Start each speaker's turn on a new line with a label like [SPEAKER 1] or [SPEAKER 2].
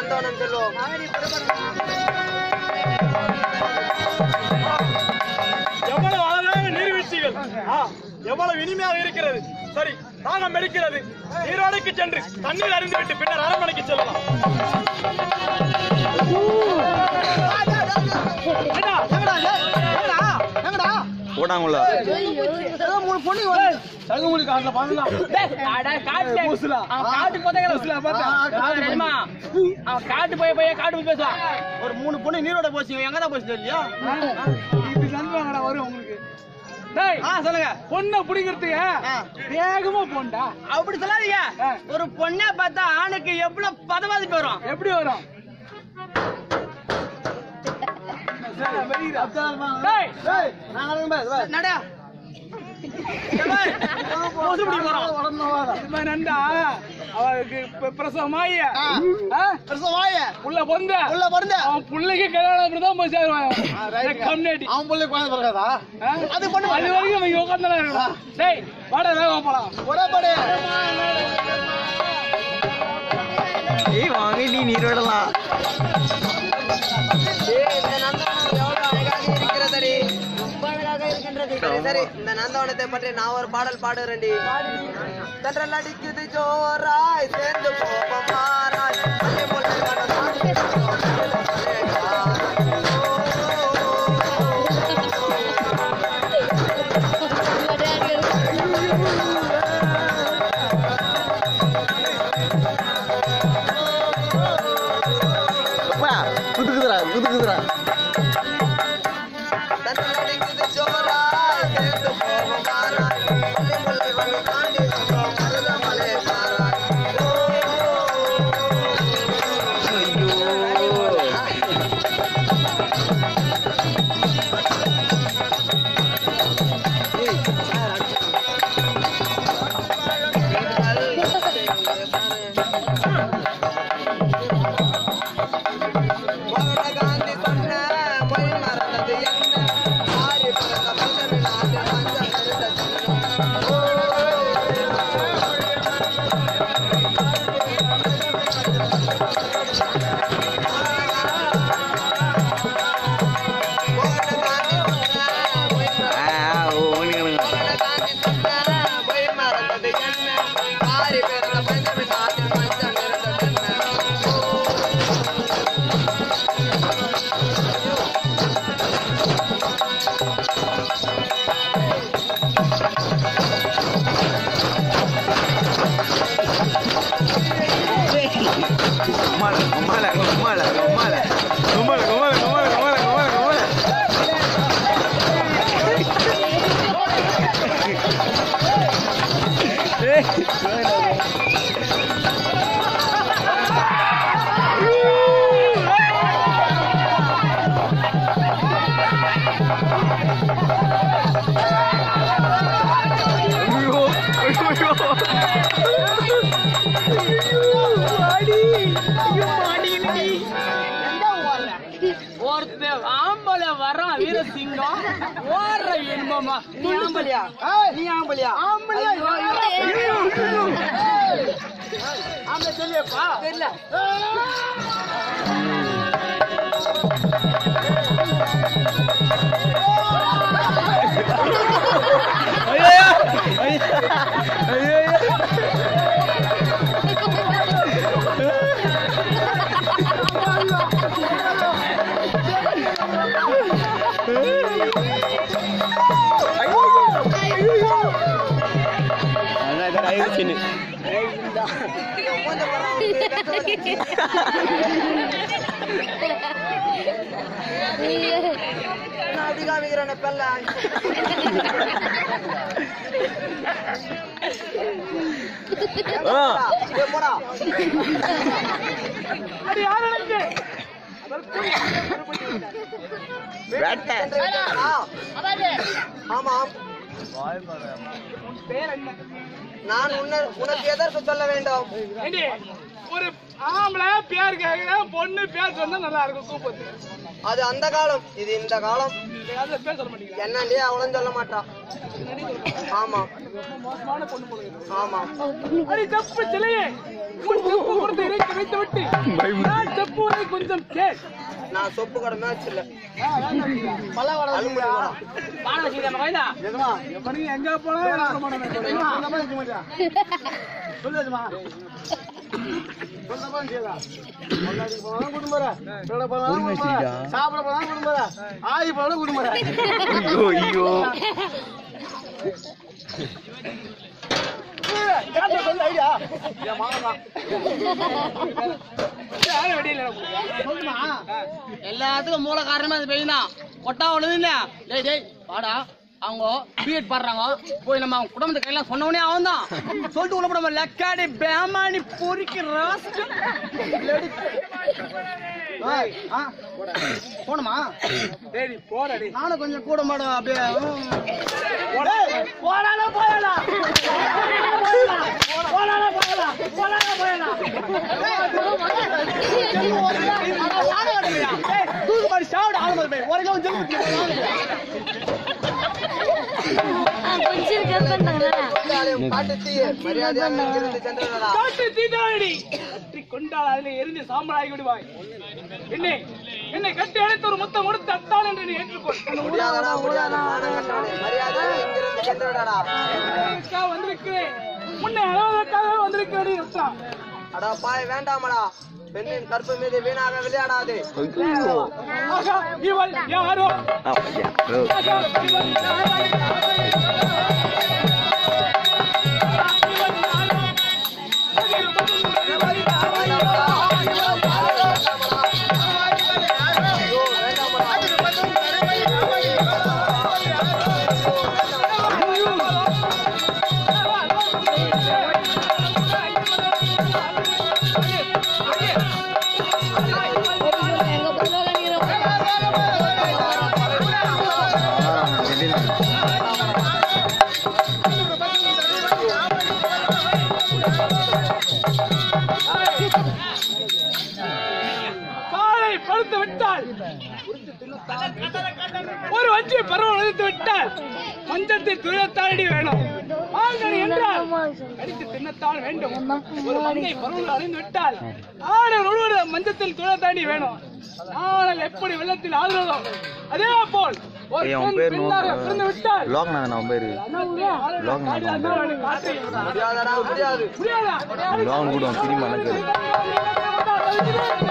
[SPEAKER 1] நந்தவனம் செல்வோம்
[SPEAKER 2] எவ்வளவு அழகான நீர்வீழ்ச்சிகள் ஆ, எவ்வளவு இனிமையாக இருக்கிறது சரி தாகம் எடுக்கிறது நீரோடைக்கு சென்று தண்ணீர் அறிந்துவிட்டு பின்னர் அரண்மனைக்கு செல்லலாம்
[SPEAKER 3] போடாங்களா
[SPEAKER 4] காட்டு போய் போய் காட்டு பேசுவான்
[SPEAKER 1] ஒரு மூணு பொண்ணு நீரோட போச்சு எங்க தான் போச்சு இல்லையா
[SPEAKER 4] வரும் உங்களுக்கு டேய்
[SPEAKER 1] ஆ சொல்லுங்க
[SPEAKER 4] பொண்ணை பிடிக்கிறதுக்கு வேகமா போண்டா
[SPEAKER 1] அப்படி சொல்லாதீங்க ஒரு பொண்ணை பார்த்தா ஆணுக்கு எவ்வளவு பதவாதிப்பு வரும்
[SPEAKER 4] எப்படி வரும் டேய்
[SPEAKER 1] நடா கொசு பிடிக்க போறோம்
[SPEAKER 4] இது மாதிரி நண்டா அவருக்கு ப- பிரசவமாயி ஆ?
[SPEAKER 1] வாய
[SPEAKER 4] புள்ள பொந்த
[SPEAKER 1] உள்ள பிறந்த
[SPEAKER 4] அவன் புள்ளைக்கு கல்யாணம் அப்படிதான் போய் சேருவான் கம்யூனிட்டி
[SPEAKER 1] அவன் பிள்ளை குழந்தை பிறகாதா
[SPEAKER 4] அது பண்ணு அது வரைக்கும் அவங்க உட்காந்து இருக்கணும் டேய் வாடா வேகம் போலாம்
[SPEAKER 1] ஒரே படு
[SPEAKER 3] ஏய் வாங்க நீ நீரோடலாம்
[SPEAKER 1] இந்த நந்தவனம் எவ்வளவு அழகாக இருக்கிறதடி ரொம்ப அழகாக இருக்கின்றது சரி சரி இந்த நந்தவனத்தை பற்றி நான் ஒரு பாடல் பாடுறேன்டி தென்றல் அடிக்குது ஜோராய் சேர்ந்து போவோம் மாறாய் அள்ளி முல்லை வனம் தாண்டி போவோம் மலைக்காய்.
[SPEAKER 3] குதுக்குதுரா குதுக்குதுரா
[SPEAKER 1] தென்றல் அடிக்குது ஜோராய் சேர்ந்து போவோம் மாறாய் அள்ளி முல்லை வனம் தாண்டி போவோம் மருத மலைக்காய். காந்தி சொன்ன பொய் மறந்தது என்ன ஆரி பிறந்த பஞ்சமி நாட்டு பஞ்சம் மருந்த
[SPEAKER 3] ஆ ஓ ஓனிங்க
[SPEAKER 1] காந்தி சொன்ன பொய் மறந்தது என்ன ஆரி பிறந்த பஞ்சமி நாட்டு பஞ்சம் மருந்த
[SPEAKER 3] Gomala, gomala, gomala, gomala. Gomala, gomala, gomala, gomala, gomala, gomala. ஐயோ, ஐயோ.
[SPEAKER 4] ஒருத்தன் ஆம்பளை வர்றான் வீரசிங்கம் ஓடுற இன்பமா
[SPEAKER 1] நீ ஆம்பளையா நீ ஆம்பளையா
[SPEAKER 4] ஆம்பளையா ஆம்பளை சொல்லியப்பா
[SPEAKER 1] தெரியல
[SPEAKER 3] அதான் ஆயிடுச்சுன்னு
[SPEAKER 1] அதிகாமிக்கிறன பெல்ல
[SPEAKER 3] ஆ
[SPEAKER 1] போடா
[SPEAKER 4] அது யார் எனக்கு
[SPEAKER 3] வேட்டை
[SPEAKER 1] ஆ, ஆமாம்
[SPEAKER 4] பேர் என்ன
[SPEAKER 1] நான் உன்ன உனக்கு எதற்கு சொல்ல வேண்டும்
[SPEAKER 4] ஏண்டி, ஒரு ஆம்பளை பேர் கேக்குற பொண்ணு பேர் சொன்னா நல்லா இருக்கும் கூப்பிட்டு
[SPEAKER 1] அது அந்த காலம் இது இந்த காலம்
[SPEAKER 4] அது பேர் சொல்ல மாட்டீங்களா
[SPEAKER 1] என்னண்டி அவளும் சொல்ல மாட்டா ஆமா
[SPEAKER 4] மோசமான பொண்ணு போல இருக்கு.
[SPEAKER 1] ஆமா
[SPEAKER 4] அடி தப்பு சிலையே உன் தப்பு கொடுத்து இறைத்து வைத்து விட்டு நான் கொஞ்சம் கேள்
[SPEAKER 1] நான் சொப்பு கடை மேட்ச் இல்ல
[SPEAKER 4] எப்ப நீ எங்க போனா நான் வர மாட்டேன். சொல்லு எஜமா. சொல்லப்பா செய்யுதா. பொண்டாட்டிக்கு போனாலும் கூட்டிட்டு போற. சொல்ல போனாலும் கூட்டிட்டு போற. சாப்பிட போனாலும் கூட்டிட்டு போற. ஆடி போனாலும் கூட்டிட்டு போற.
[SPEAKER 3] ஐயோ ஐயோ
[SPEAKER 4] கேட்ட சொல்லு ஐடியா. என் மகன்தான். யாரும் வெடியில சொல்லுமா
[SPEAKER 5] எல்லாத்துக்கும் மூல காரணமே அது பெயின் தான் கொட்டா ஒண்ணு இல்ல டேய் டேய் வாடா அவங்க பிஎட் பாடுறாங்க போய் நம்ம அவங்க குடும்பத்தை கையெல்லாம் சொன்னவனே அவன் தான் சொல்லிட்டு உள்ள போடாம லக்காடி பேமானி பொறிக்கு ராஸ்கல் ஏய், ஆ, போணுமா
[SPEAKER 4] டேய் போடா டேய்
[SPEAKER 5] நானும் கொஞ்சம் கூட மாடும் அப்படியே ம்.
[SPEAKER 4] டேய், போடாடா போடா போடாடா போடா போடாடா போடா
[SPEAKER 5] தூக்கு மாடி சாப்பிட ஆளுமது போய் ஒரு கிலோ ஜெல்லு
[SPEAKER 1] பாட்டு தீய மரியாதையாக இங்கிருந்து சென்றடா
[SPEAKER 4] காட்டு தீண்டாடி கட்டி கொண்டால் அதில் எரிந்து சாம்பலாகி விடுவாய் என்னை என்னை கட்டி அழைத்து ஒரு முத்தம் கொடுத்து அத்தான் என்று நீ ஏற்றுக்கொள்
[SPEAKER 1] முடியாதடா முடியாத மானம் கட்டவனே மரியாதையாக இங்கிருந்து சென்றடா
[SPEAKER 4] உனக்காக வந்திருக்கிறேன் உன்னை அளவதற்காக வந்திருக்கிறேன் நீ அத்தான்.
[SPEAKER 1] அடா பாய் வேண்டாமடா பெண்ணின் கற்பு மீது வீணாக விளையாடாதே
[SPEAKER 3] ஐயோ
[SPEAKER 4] ஆகா இவள் யாரோ
[SPEAKER 3] அப்படியா
[SPEAKER 4] ஆகா இவள் யாரோ காலை பழுத்து விட்டால் ஒரு வஞ்சி பருவம் வளர்த்து விட்டால் மஞ்சத்தில் துயரத்தாடி வேணும் மாங்கனி என்றால் கடித்து தின்னத்தால் வேண்டும் ஒரு மங்கை பருவம் அழிந்து விட்டால் ஆடு முழுவதும் மஞ்சத்தில் துயரத்தாடி வேணும் நாளல் எப்படி வெள்ளத்தில் ஆடுறதோ அதே போல் ஒரு
[SPEAKER 3] ஏய், அவன்
[SPEAKER 4] பெண்
[SPEAKER 3] பேர்
[SPEAKER 4] பெண்ணாக
[SPEAKER 3] நோக்கு.
[SPEAKER 4] பிறந்து விட்டால்
[SPEAKER 3] லோக்நாதன் அவன் பேரு லோக்நாத் அவன் பேரு
[SPEAKER 4] காற்றை
[SPEAKER 1] முடியாதடா முடியாது
[SPEAKER 4] முடியாதா
[SPEAKER 3] லோன் கூட சினிமா எனக்கு
[SPEAKER 4] முடியாதா